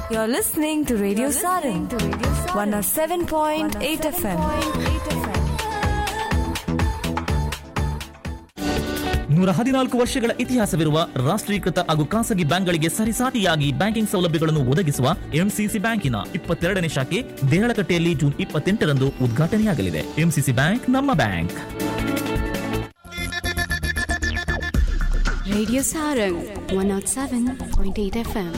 You're listening to Radio Sarin, 107.8 FM. ನೂರ ಹದಿನಾಲ್ಕು ವರ್ಷಗಳ ಇತಿಹಾಸವಿರುವ ರಾಷ್ಟ್ರೀಕೃತ ಹಾಗೂ ಖಾಸಗಿ ಬ್ಯಾಂಕ್ಗಳಿಗೆ ಸರಿಸಾಟಿಯಾಗಿ ಬ್ಯಾಂಕಿಂಗ್ ಸೌಲಭ್ಯಗಳನ್ನು ಒದಗಿಸುವ ಎಂಸಿಸಿ ಬ್ಯಾಂಕಿನ ಇಪ್ಪತ್ತೆರಡನೇ ಶಾಖೆ ದೇರಳಕಟ್ಟೆಯಲ್ಲಿ ಜೂನ್ ಇಪ್ಪತ್ತೆಂಟರಂದು ಉದ್ಘಾಟನೆಯಾಗಲಿದೆ ಎಂಸಿಸಿ ಬ್ಯಾಂಕ್ ನಮ್ಮ ಬ್ಯಾಂಕ್ Radio Sarang 107.8 FM.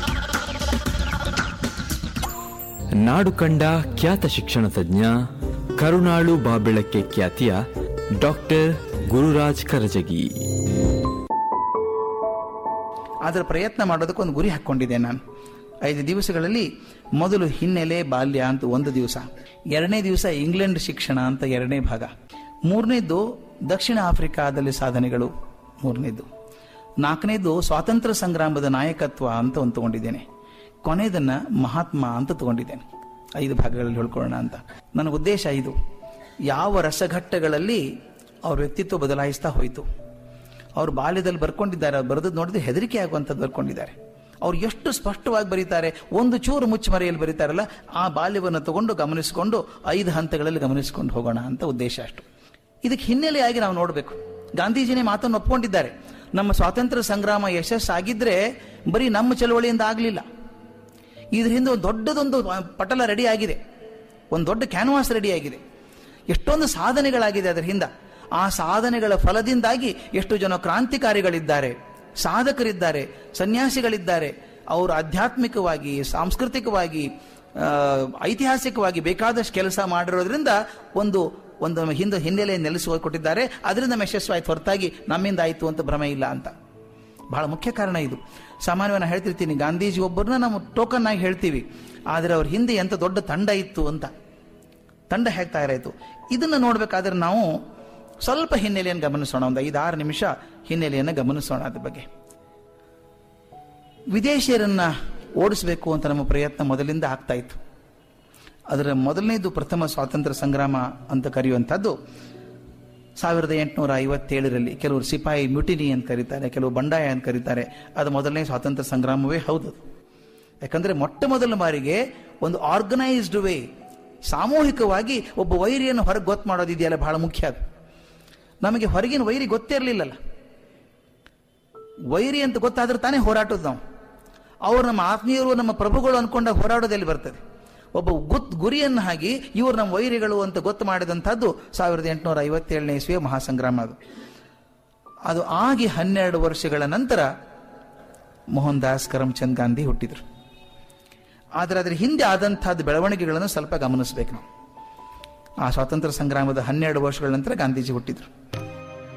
ನಾಡು ಕಂಡ ಖ್ಯಾತ ಶಿಕ್ಷಣ ತಜ್ಞ ಕರುಣಾಳು ಬಾಬೆಳಕ್ಕೆ ಖ್ಯಾತಿಯ ಡಾಕ್ಟರ್ ಗುರುರಾಜ್ ಕರಜಗಿ ಅದರ ಪ್ರಯತ್ನ ಮಾಡೋದಕ್ಕೆ ಒಂದು ಗುರಿ ಹಾಕ್ಕೊಂಡಿದ್ದೆ ನಾನು ಐದು ದಿವಸಗಳಲ್ಲಿ ಮೊದಲು ಹಿನ್ನೆಲೆ ಬಾಲ್ಯ ಅಂತ ಒಂದು ದಿವಸ ಎರಡನೇ ದಿವಸ ಇಂಗ್ಲೆಂಡ್ ಶಿಕ್ಷಣ ಅಂತ ಎರಡನೇ ಭಾಗ ಮೂರನೇದ್ದು ದಕ್ಷಿಣ ಆಫ್ರಿಕಾದಲ್ಲಿ ಸಾಧನೆಗಳು ಮೂರನೇದ್ದು ನಾಲ್ಕನೇದು ಸ್ವಾತಂತ್ರ್ಯ ಸಂಗ್ರಾಮದ ನಾಯಕತ್ವ ಅಂತ ಒಂದು ತಗೊಂಡಿದ್ದೇನೆ ಕೊನೆಯದನ್ನ ಮಹಾತ್ಮ ಅಂತ ತಗೊಂಡಿದ್ದೇನೆ ಐದು ಭಾಗಗಳಲ್ಲಿ ಹೇಳ್ಕೊಳ್ಳೋಣ ಅಂತ ನನ್ನ ಉದ್ದೇಶ ಇದು ಯಾವ ರಸಘಟ್ಟಗಳಲ್ಲಿ ಅವ್ರ ವ್ಯಕ್ತಿತ್ವ ಬದಲಾಯಿಸ್ತಾ ಹೋಯಿತು ಅವ್ರು ಬಾಲ್ಯದಲ್ಲಿ ಬರ್ಕೊಂಡಿದ್ದಾರೆ ಅವ್ರು ಬರೆದು ನೋಡಿದ್ರೆ ಹೆದರಿಕೆ ಆಗುವಂಥದ್ದು ಬರ್ಕೊಂಡಿದ್ದಾರೆ ಅವ್ರು ಎಷ್ಟು ಸ್ಪಷ್ಟವಾಗಿ ಬರೀತಾರೆ ಒಂದು ಚೂರು ಮುಚ್ಚುಮರೆಯಲ್ಲಿ ಬರೀತಾರಲ್ಲ ಆ ಬಾಲ್ಯವನ್ನು ತಗೊಂಡು ಗಮನಿಸಿಕೊಂಡು ಐದು ಹಂತಗಳಲ್ಲಿ ಗಮನಿಸಿಕೊಂಡು ಹೋಗೋಣ ಅಂತ ಉದ್ದೇಶ ಅಷ್ಟು ಇದಕ್ಕೆ ಹಿನ್ನೆಲೆಯಾಗಿ ನಾವು ನೋಡಬೇಕು ಗಾಂಧೀಜಿನೇ ಮಾತನ್ನು ಒಪ್ಕೊಂಡಿದ್ದಾರೆ ನಮ್ಮ ಸ್ವಾತಂತ್ರ್ಯ ಸಂಗ್ರಾಮ ಯಶಸ್ಸಾಗಿದ್ರೆ ಬರೀ ನಮ್ಮ ಚಳವಳಿಯಿಂದ ಆಗಲಿಲ್ಲ ಇದ್ರ ಹಿಂದೆ ಒಂದು ದೊಡ್ಡದೊಂದು ಪಟಲ ರೆಡಿ ಆಗಿದೆ ಒಂದು ದೊಡ್ಡ ಕ್ಯಾನ್ವಾಸ್ ರೆಡಿ ಆಗಿದೆ ಎಷ್ಟೊಂದು ಸಾಧನೆಗಳಾಗಿದೆ ಅದರ ಹಿಂದೆ ಆ ಸಾಧನೆಗಳ ಫಲದಿಂದಾಗಿ ಎಷ್ಟು ಜನ ಕ್ರಾಂತಿಕಾರಿಗಳಿದ್ದಾರೆ ಸಾಧಕರಿದ್ದಾರೆ ಸನ್ಯಾಸಿಗಳಿದ್ದಾರೆ ಅವರು ಆಧ್ಯಾತ್ಮಿಕವಾಗಿ ಸಾಂಸ್ಕೃತಿಕವಾಗಿ ಆ, ಐತಿಹಾಸಿಕವಾಗಿ ಬೇಕಾದಷ್ಟು ಕೆಲಸ ಮಾಡಿರೋದ್ರಿಂದ ಒಂದು ಒಂದು ಹಿಂದೆ ಹಿನ್ನೆಲೆ ನೆಲೆಸಿ ಕೊಟ್ಟಿದ್ದಾರೆ ಅದರಿಂದ ನಮ್ಮ ಯಶಸ್ವಾಯ್ತು ಹೊರತಾಗಿ ನಮ್ಮಿಂದ ಆಯಿತು ಅಂತ ಭ್ರಮೆ ಇಲ್ಲ ಅಂತ ಬಹಳ ಮುಖ್ಯ ಕಾರಣ ಇದು ಸಾಮಾನ್ಯವಾಗಿ ನಾನು ಹೇಳ್ತಿರ್ತೀನಿ ಗಾಂಧೀಜಿ ಒಬ್ಬರನ್ನ ನಾವು ಟೋಕನ್ ಆಗಿ ಹೇಳ್ತೀವಿ ಆದರೆ ಅವ್ರ ಹಿಂದೆ ಎಂತ ದೊಡ್ಡ ತಂಡ ಇತ್ತು ಅಂತ ತಂಡ ಹೇಗೆ ತಯಾರಾಯಿತು ಇದನ್ನ ನೋಡ್ಬೇಕಾದ್ರೆ ನಾವು ಸ್ವಲ್ಪ ಹಿನ್ನೆಲೆಯನ್ನು ಗಮನಿಸೋಣ ಒಂದು ಐದಾರು ನಿಮಿಷ ಹಿನ್ನೆಲೆಯನ್ನು ಗಮನಿಸೋಣ ಅದ್ರ ಬಗ್ಗೆ ವಿದೇಶಿಯರನ್ನ ಓಡಿಸಬೇಕು ಅಂತ ನಮ್ಮ ಪ್ರಯತ್ನ ಮೊದಲಿಂದ ಆಗ್ತಾ ಇತ್ತು ಅದರ ಮೊದಲನೇದು ಪ್ರಥಮ ಸ್ವಾತಂತ್ರ್ಯ ಸಂಗ್ರಾಮ ಅಂತ ಕರೆಯುವಂಥದ್ದು ಸಾವಿರದ ಎಂಟುನೂರ ಐವತ್ತೇಳರಲ್ಲಿ ಕೆಲವರು ಸಿಪಾಯಿ ಮ್ಯುಟಿನಿ ಅಂತ ಕರೀತಾರೆ ಕೆಲವು ಬಂಡಾಯ ಅಂತ ಕರೀತಾರೆ ಅದು ಮೊದಲನೇ ಸ್ವಾತಂತ್ರ್ಯ ಸಂಗ್ರಾಮವೇ ಹೌದು ಯಾಕಂದ್ರೆ ಮೊಟ್ಟ ಮೊದಲ ಬಾರಿಗೆ ಒಂದು ಆರ್ಗನೈಸ್ಡ್ ವೇ ಸಾಮೂಹಿಕವಾಗಿ ಒಬ್ಬ ವೈರಿಯನ್ನು ಹೊರಗೆ ಗೊತ್ತು ಮಾಡೋದಿದೆಯಲ್ಲ ಬಹಳ ಮುಖ್ಯ ಅದು ನಮಗೆ ಹೊರಗಿನ ವೈರಿ ಗೊತ್ತೇ ಇರಲಿಲ್ಲಲ್ಲ ವೈರಿ ಅಂತ ಗೊತ್ತಾದ್ರೆ ತಾನೇ ಹೋರಾಟೋದು ನಾವು ಅವ್ರು ನಮ್ಮ ಆತ್ಮೀಯರು ನಮ್ಮ ಪ್ರಭುಗಳು ಅನ್ಕೊಂಡಾಗ ಹೋರಾಡೋದಲ್ಲಿ ಬರ್ತದೆ ಒಬ್ಬ ಗುತ್ ಗುರಿಯನ್ನು ಹಾಕಿ ಇವರು ನಮ್ಮ ವೈರಿಗಳು ಅಂತ ಗೊತ್ತು ಮಾಡಿದಂಥದ್ದು ಸಾವಿರದ ಎಂಟುನೂರ ಐವತ್ತೇಳನೇ ಇಸ್ವಿಯ ಮಹಾಸಂಗ್ರಾಮ ಅದು ಅದು ಆಗಿ ಹನ್ನೆರಡು ವರ್ಷಗಳ ನಂತರ ಮೋಹನ್ ದಾಸ್ ಕರಮ್ಚಂದ್ ಗಾಂಧಿ ಹುಟ್ಟಿದ್ರು ಆದರೆ ಅದರ ಹಿಂದೆ ಆದಂತಹದ್ದು ಬೆಳವಣಿಗೆಗಳನ್ನು ಸ್ವಲ್ಪ ಗಮನಿಸಬೇಕು ನಾವು ಆ ಸ್ವಾತಂತ್ರ್ಯ ಸಂಗ್ರಾಮದ ಹನ್ನೆರಡು ವರ್ಷಗಳ ನಂತರ ಗಾಂಧೀಜಿ ಹುಟ್ಟಿದ್ರು